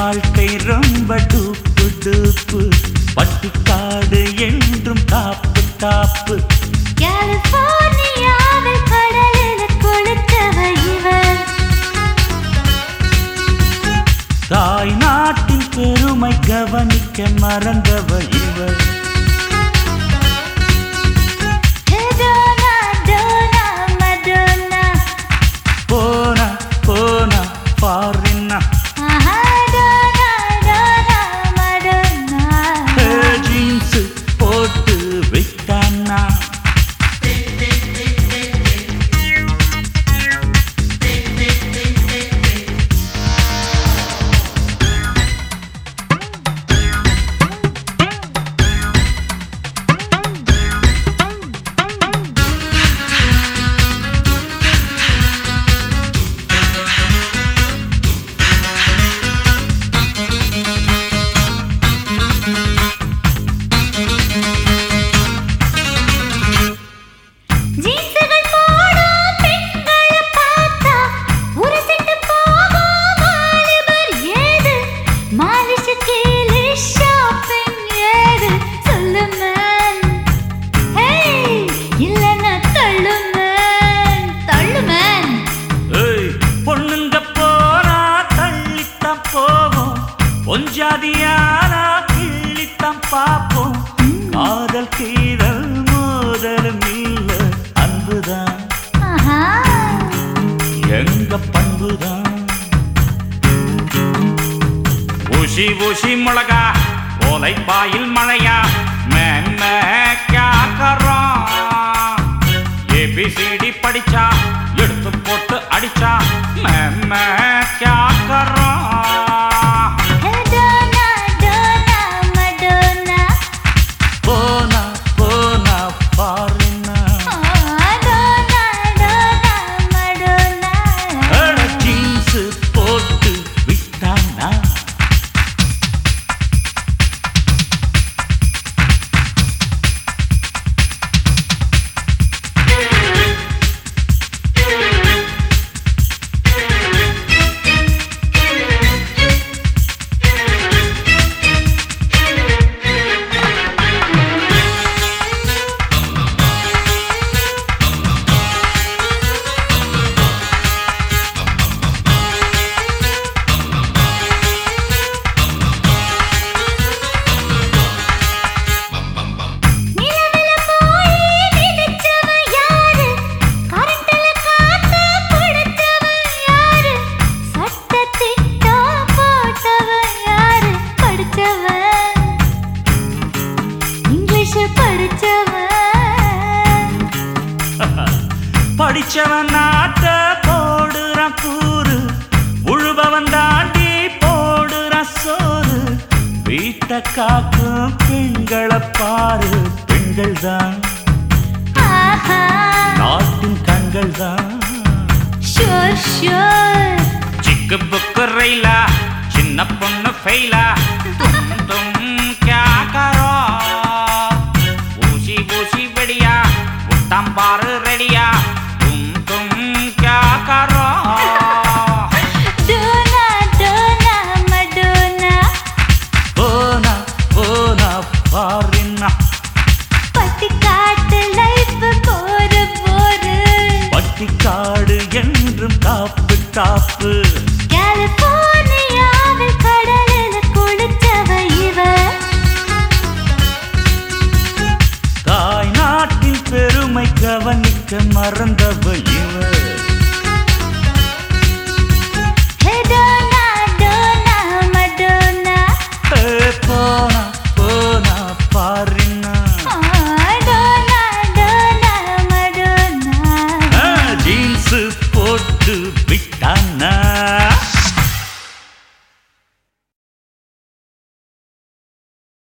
வாழ்க்கை ரொம்ப டூப்பு டூப்பு பட்டிக்காடு என்றும் காப்பு காப்பு கலிபோர்னியாவில் கடலில் குளித்தவ இவள் தாய் நாட்டின் பெருமை கவனிக்க மறந்தவ இவள் டோனா டோனா மடோனா போனா போனா பாரின்னா ஆஹா டோனா டோனா மடோனா ஜீன்ஸ் போட்டு விட்டானா ஜீன்ஸுகள் போடும் பெண்களை பார்த்தா உரசிட்டு போகும் வாலிபர் ஏது மாலிஷ் கீழே ஷாப்பிங் ஏது சொல்லு மேன் ஹேய் இல்லைன்னா தள்ளு மேன் தள்ளு மேன் ஏய், பொண்ணுங்க போனா தள்ளித்தான் போவோம் பொஞ்சாதியானா கிள்ளித்தான் பார்ப்போம் காதல் கீதல் மோதலும் இல்ல அன்புதான் ஆஹா எங்க பண்புதான் ஊசி ஊசி மிளகா ஓலை பாயில் மழையா மேன்ம ஏபிசிடி படிச்சா எடுத்து போட்டு அடிச்சா மேன்ம டோனா டோனா மடோனா போனா போனா பாருன்னா டோனா டோனா மடோனா ஜீன்ஸ் போட்டு விட்டானா நிலவுல போய் மிதிச்சவன் யாரு கரண்டல காத்த புடிச்சவன் யாரு சட்ட திட்டம் போட்டவன் யாரு படிச்சவன் இங்கிலீஷ் படிச்சவன் படிச்சவன் நாட்ட போடுறான் கூறு உழுபவன் தாண்டி போடுறான் சோறு வீட்டை காக்கும் பெண்களை பாரு பெண்கள் தான் ஆஹா நாட்டின் கண்கள் தான் ஷோர் ஷோர் சிக்கு புக்கு ரயிலா சின்ன பொண்ணு ஃபெயிலா தும் தும் கியா கரோ ஊசி ஊசி வெடியா உத்தாம் பாரு ரெடியா தும் தும் கியா கரோ டோனா டோனா மடோனா போனா போனா பாரின்னா பட்டிக்காட்டு லைஃப் போற போரு பட்டிக்காடு என்றும் காப்பு காப்பு கலிபோர்னியாவில் கடலில் குளித்தவ இவ தாய் நாட்டின் பெருமை கவனிக்க மறந்தவ இவர் ஹே டோனா டோனா மடோனா போனா போனா பாரின்னா ஆ, டோனா டோனா மடோனா ஜீன்ஸ் போட்டு விட்டானா